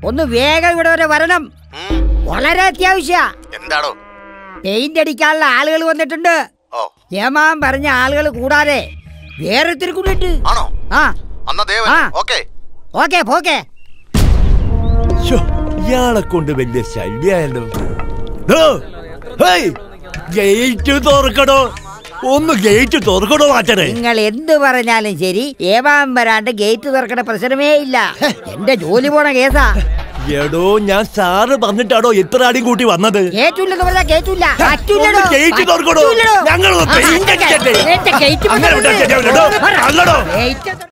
ഒന്ന് വേഗം ഇവിടെ വരെ വരണം ഉം, വളരെ അത്യാവശ്യ എന്താടോ പെയിന്റ് അടിക്കാനുള്ള ആളുകൾ വന്നിട്ടുണ്ട് ഓ ഏമാൻ പറഞ്ഞ ആളുകൾ കൂടാതെ വേറെ ഇത്തിരി കൂടിയിട്ട് ആണോ ആ അന്നാ ദേവൻ ആ. ഓക്കെ ഓക്കെ പോക്കെ ശ്ശോ, ഇയാളെ കൊണ്ട് വലിയ ശല്യായല്ലോ ദോ, ഹേയ്, ഗേറ്റ് തുറക്കടോ ഒന്ന് ഗേറ്റ് തുറക്കടോ മാറ്റണേ നിങ്ങൾ എന്ത് പറഞ്ഞാലും ശരി ഏമാൻ വരാണ്ട് ഗേറ്റ് തുറക്കണ പ്രശ്നമേ ഇല്ല എന്റെ ജോലി പോണ കേസാ എടോ ഞാൻ സാറ് പറഞ്ഞിട്ടാടോ ഇത്ര ആടിയും കൂട്ടി വന്നത് കേറ്റൂലെന്ന് പറഞ്ഞാ കേറ്റൂല ഹേ, പറ്റൂലടോ. ഒന്ന് ഗേറ്റ് തുറക്കടോ. പറ്റൂലടോ. ഞങ്ങളൊന്ന് ആ, പെയിന്റ് അടിക്കട്ടെ. ഗേറ്റ് ഗേറ്റ് അങ്ങനെ വിട്ടാ ശരിയാവില്ലടോ. അല്ലടോ. ഗേറ്റ്